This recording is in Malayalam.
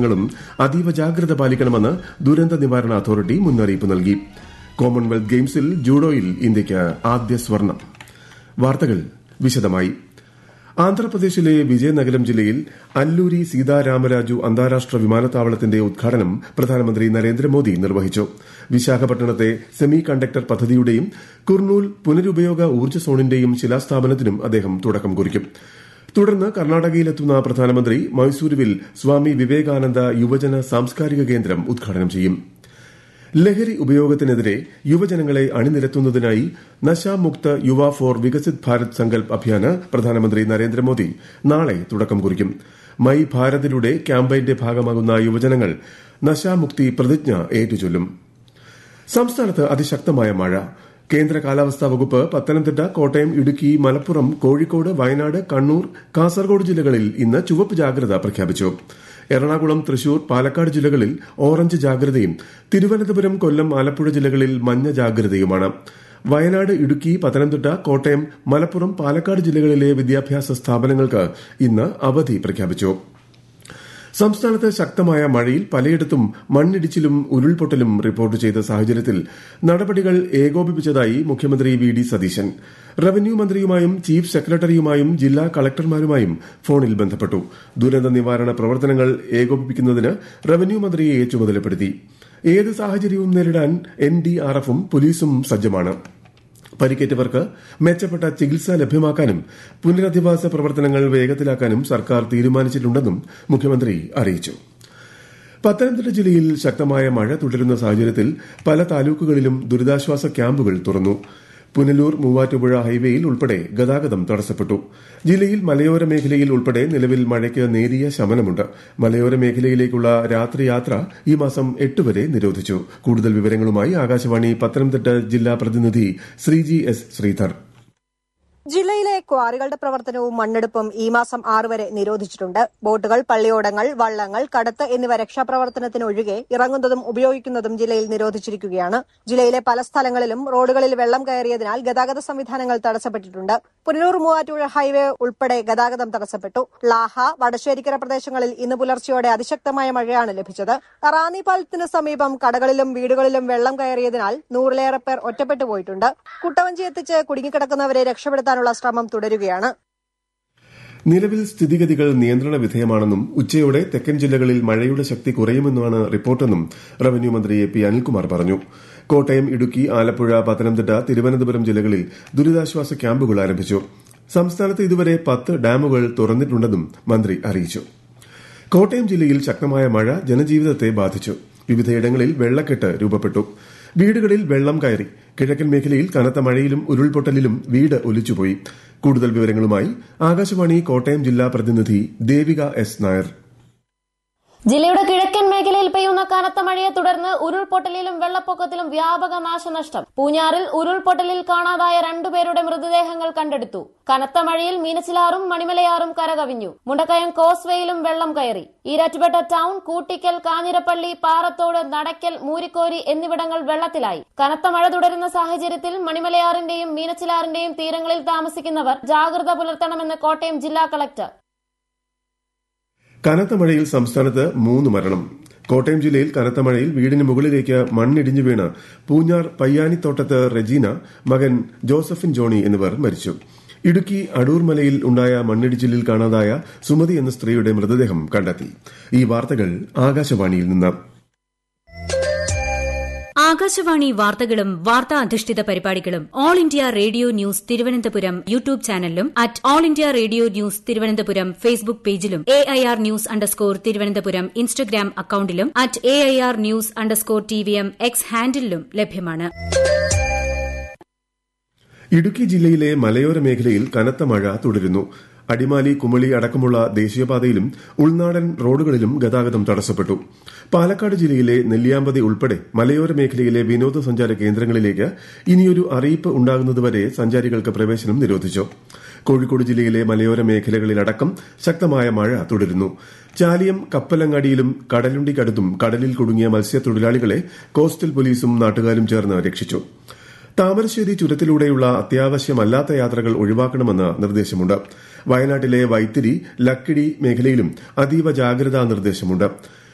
ങ്ങളും അതീവ ജാഗ്രത പാലിക്കണമെന്ന് ദുരന്ത നിവാരണ അതോറിറ്റി മുന്നറിയിപ്പ് നൽകി കോമൺവെൽത്ത് ഗെയിംസിൽ ജൂഡോയിൽ ഇന്ത്യയ്ക്ക് ആദ്യ സ്വർണം വാർത്തകൾ വിശദമായി ആന്ധ്രാപ്രദേശിലെ വിജയനഗരം ജില്ലയിൽ അല്ലൂരി സീതാരാമരാജു അന്താരാഷ്ട്ര വിമാനത്താവളത്തിന്റെ ഉദ്ഘാടനം പ്രധാനമന്ത്രി നരേന്ദ്രമോദി നിർവഹിച്ചു വിശാഖപട്ടണത്തെ സെമി കണ്ടക്ടർ പദ്ധതിയുടെയും കുർണൂൽ പുനരുപയോഗ ഊർജ്ജ സോണിന്റെയും ശിലാസ്ഥാപനത്തിനും അദ്ദേഹം തുടക്കം കുറിക്കും തുടർന്ന് കർണാടകയിലെത്തുന്ന പ്രധാനമന്ത്രി മൈസൂരുവിൽ സ്വാമി വിവേകാനന്ദ യുവജന സാംസ്കാരിക കേന്ദ്രം ഉദ്ഘാടനം ചെയ്യും ലഹരി ഉപയോഗത്തിനെതിരെ യുവജനങ്ങളെ അണിനിരത്തുന്നതിനായി നശാമുക്ത യുവ ഫോർ വികസിത് ഭാരത് സങ്കൽപ് അഭിയാന് പ്രധാനമന്ത്രി നരേന്ദ്രമോദി നാളെ തുടക്കം കുറിക്കും മൈ ഭാരതിലൂടെ ക്യാമ്പയിന്റെ ഭാഗമാകുന്ന യുവജനങ്ങൾ നശാമുക്തി പ്രതിജ്ഞ ഏറ്റുചൊല്ലും സംസ്ഥാനത്ത് അതിശക്തമായ മഴ കേന്ദ്ര കാലാവസ്ഥാ വകുപ്പ് പത്തനംതിട്ട കോട്ടയം ഇടുക്കി മലപ്പുറം കോഴിക്കോട് വയനാട് കണ്ണൂർ കാസർഗോഡ് ജില്ലകളിൽ ഇന്ന് ചുവപ്പ് ജാഗ്രത പ്രഖ്യാപിച്ചു എറണാകുളം തൃശൂർ പാലക്കാട് ജില്ലകളിൽ ഓറഞ്ച് ജാഗ്രതയും തിരുവനന്തപുരം കൊല്ലം ആലപ്പുഴ ജില്ലകളിൽ മഞ്ഞ ജാഗ്രതയുമാണ് വയനാട് ഇടുക്കി പത്തനംതിട്ട കോട്ടയം മലപ്പുറം പാലക്കാട് ജില്ലകളിലെ വിദ്യാഭ്യാസ സ്ഥാപനങ്ങൾക്ക് ഇന്ന് അവധി പ്രഖ്യാപിച്ചു സംസ്ഥാനത്ത് ശക്തമായ മഴയിൽ പലയിടത്തും മണ്ണിടിച്ചിലും ഉരുൾപൊട്ടലും റിപ്പോർട്ട് ചെയ്ത സാഹചര്യത്തിൽ നടപടികൾ ഏകോപിപ്പിച്ചതായി മുഖ്യമന്ത്രി വി ഡി സതീശൻ റവന്യൂ മന്ത്രിയുമായും ചീഫ് സെക്രട്ടറിയുമായും ജില്ലാ കളക്ടർമാരുമായും ഫോണിൽ ബന്ധപ്പെട്ടു ദുരന്ത നിവാരണ പ്രവർത്തനങ്ങൾ ഏകോപിപ്പിക്കുന്നതിന് റവന്യൂ മന്ത്രിയെ ചുമതലപ്പെടുത്തി ഏത് സാഹചര്യവും നേരിടാൻ എൻഡിആർഎഫും പോലീസും സജ്ജമാണ് പരിക്കേറ്റവർക്ക് മെച്ചപ്പെട്ട ചികിത്സ ലഭ്യമാക്കാനും പുനരധിവാസ പ്രവർത്തനങ്ങൾ വേഗത്തിലാക്കാനും സർക്കാർ തീരുമാനിച്ചിട്ടുണ്ടെന്നും മുഖ്യമന്ത്രി അറിയിച്ചു പത്തനംതിട്ട ജില്ലയിൽ ശക്തമായ മഴ തുടരുന്ന സാഹചര്യത്തിൽ പല താലൂക്കുകളിലും ദുരിതാശ്വാസ ക്യാമ്പുകൾ തുറന്നു പുനലൂർ മൂവാറ്റുപുഴ ഹൈവേയിൽ ഉൾപ്പെടെ ഗതാഗതം തടസ്സപ്പെട്ടു ജില്ലയിൽ മലയോര മേഖലയിൽ ഉൾപ്പെടെ നിലവിൽ മഴയ്ക്ക് നേരിയ ശമനമുണ്ട് മലയോര മേഖലയിലേക്കുള്ള രാത്രിയാത്ര ഈ മാസം എട്ട് വരെ നിരോധിച്ചു കൂടുതൽ വിവരങ്ങളുമായി ആകാശവാണി പത്തനംതിട്ട ജില്ലാ പ്രതിനിധി ശ്രീജി എസ് ശ്രീധർ ജില്ലയിലെ ക്വാറികളുടെ പ്രവർത്തനവും മണ്ണെടുപ്പും ഈ മാസം ആറ് വരെ നിരോധിച്ചിട്ടുണ്ട് ബോട്ടുകൾ പള്ളിയോടങ്ങൾ വള്ളങ്ങൾ കടത്ത് എന്നിവ രക്ഷാപ്രവർത്തനത്തിനൊഴികെ ഇറങ്ങുന്നതും ഉപയോഗിക്കുന്നതും ജില്ലയിൽ നിരോധിച്ചിരിക്കുകയാണ് ജില്ലയിലെ പല സ്ഥലങ്ങളിലും റോഡുകളിൽ വെള്ളം കയറിയതിനാൽ ഗതാഗത സംവിധാനങ്ങൾ തടസ്സപ്പെട്ടിട്ടുണ്ട് പുനലൂർ മൂവാറ്റുപുഴ ഹൈവേ ഉൾപ്പെടെ ഗതാഗതം തടസ്സപ്പെട്ടു ലാഹ വടശ്ശേരിക്കര പ്രദേശങ്ങളിൽ ഇന്ന് പുലർച്ചെയോടെ അതിശക്തമായ മഴയാണ് ലഭിച്ചത് റാന്നി പാലത്തിന് സമീപം കടകളിലും വീടുകളിലും വെള്ളം കയറിയതിനാൽ നൂറിലേറെ പേർ ഒറ്റപ്പെട്ടു പോയിട്ടുണ്ട് കുട്ടവഞ്ചി എത്തിച്ച് കുടുങ്ങിക്കിടക്കുന്നവരെ രക്ഷപ്പെടുത്താൻ നടത്താനുള്ള ശ്രമം തുടരുകയാണ് നിലവിൽ സ്ഥിതിഗതികൾ നിയന്ത്രണ വിധേയമാണെന്നും ഉച്ചയോടെ തെക്കൻ ജില്ലകളിൽ മഴയുടെ ശക്തി കുറയുമെന്നാണ് റിപ്പോർട്ടെന്നും റവന്യൂ മന്ത്രി എ പി അനിൽകുമാർ പറഞ്ഞു കോട്ടയം ഇടുക്കി ആലപ്പുഴ പത്തനംതിട്ട തിരുവനന്തപുരം ജില്ലകളിൽ ദുരിതാശ്വാസ ക്യാമ്പുകൾ ആരംഭിച്ചു സംസ്ഥാനത്ത് ഇതുവരെ പത്ത് ഡാമുകൾ തുറന്നിട്ടുണ്ടെന്നും മന്ത്രി അറിയിച്ചു കോട്ടയം ജില്ലയിൽ ശക്തമായ മഴ ജനജീവിതത്തെ ബാധിച്ചു വിവിധയിടങ്ങളിൽ വെള്ളക്കെട്ട് രൂപപ്പെട്ടു വീടുകളിൽ വെള്ളം കയറി കിഴക്കൻ മേഖലയിൽ കനത്ത മഴയിലും ഉരുൾപൊട്ടലിലും വീട് ഒലിച്ചുപോയി കൂടുതൽ വിവരങ്ങളുമായി ആകാശവാണി കോട്ടയം ജില്ലാ പ്രതിനിധി ദേവിക എസ് നായർ ജില്ലയുടെ കിഴക്കൻ മേഖലയിൽ പെയ്യുന്ന കനത്ത മഴയെ തുടർന്ന് ഉരുൾപൊട്ടലിലും വെള്ളപ്പൊക്കത്തിലും വ്യാപക നാശനഷ്ടം പൂഞ്ഞാറിൽ ഉരുൾപൊട്ടലിൽ കാണാതായ രണ്ടുപേരുടെ മൃതദേഹങ്ങൾ കണ്ടെടുത്തു കനത്ത മഴയിൽ മീനച്ചിലാറും മണിമലയാറും കരകവിഞ്ഞു മുണ്ടക്കയം കോസ്വേയിലും വെള്ളം കയറി ഈരാറ്റുപേട്ട ടൌൺ കൂട്ടിക്കൽ കാഞ്ഞിരപ്പള്ളി പാറത്തോട് നടക്കൽ മൂരിക്കോരി എന്നിവിടങ്ങൾ വെള്ളത്തിലായി കനത്ത മഴ തുടരുന്ന സാഹചര്യത്തിൽ മണിമലയാറിന്റെയും മീനച്ചിലാറിന്റെയും തീരങ്ങളിൽ താമസിക്കുന്നവർ ജാഗ്രത പുലർത്തണമെന്ന് കോട്ടയം ജില്ലാ കളക്ടർ കനത്ത മഴയിൽ സംസ്ഥാനത്ത് മൂന്ന് മരണം കോട്ടയം ജില്ലയിൽ കനത്ത മഴയിൽ വീടിന് മുകളിലേക്ക് മണ്ണിടിഞ്ഞു വീണ് പൂഞ്ഞാർ പയ്യാനിത്തോട്ടത്ത് റെജീന മകൻ ജോസഫിൻ ജോണി എന്നിവർ മരിച്ചു ഇടുക്കി അടൂർമലയിൽ ഉണ്ടായ മണ്ണിടിച്ചിലിൽ കാണാതായ സുമതി എന്ന സ്ത്രീയുടെ മൃതദേഹം കണ്ടെത്തി ഈ വാർത്തകൾ ആകാശവാണിയിൽ നിന്ന് ആകാശവാണി വാർത്തകളും വാർത്താ അധിഷ്ഠിത പരിപാടികളും All India Radio News Thiruvananthapuram YouTube ചാനലിലും at All India Radio News Thiruvananthapuram Facebook പേജിലും A I R news underscore Thiruvananthapuram Instagram അക്കൌണ്ടിലും at A I R news underscore T V M X ഹാൻഡിലും ലഭ്യമാണ് ഇടുക്കി ജില്ലയിലെ മലയോര മേഖലയിൽ കനത്ത മഴ തുടരുന്നു അടിമാലി കുമളി അടക്കമുള്ള ദേശീയപാതയിലും ഉൾനാടൻ റോഡുകളിലും ഗതാഗതം തടസ്സപ്പെട്ടു പാലക്കാട് ജില്ലയിലെ നെല്ലിയാമ്പതി ഉൾപ്പെടെ മലയോര മേഖലയിലെ വിനോദസഞ്ചാര കേന്ദ്രങ്ങളിലേക്ക് ഇനിയൊരു അറിയിപ്പ് ഉണ്ടാകുന്നതുവരെ സഞ്ചാരികൾക്ക് പ്രവേശനം നിരോധിച്ചു കോഴിക്കോട് ജില്ലയിലെ മലയോര മേഖലകളിലടക്കം ശക്തമായ മഴ തുടരുന്നു ചാലിയം കപ്പലങ്ങാടിയിലും കടലുണ്ടിക്കടുത്തും കടലിൽ കുടുങ്ങിയ മത്സ്യത്തൊഴിലാളികളെ കോസ്റ്റൽ പോലീസും നാട്ടുകാരും ചേർന്ന് രക്ഷിച്ചു താമരശ്ശേരി ചുരത്തിലൂടെയുള്ള അത്യാവശ്യമല്ലാത്ത യാത്രകൾ ഒഴിവാക്കണമെന്ന് നിർദ്ദേശമുണ്ട് വയനാട്ടിലെ വൈത്തിരി ലക്കിടി മേഖലയിലും അതീവ ജാഗ്രതാ നിർദ്ദേശമുണ്ട്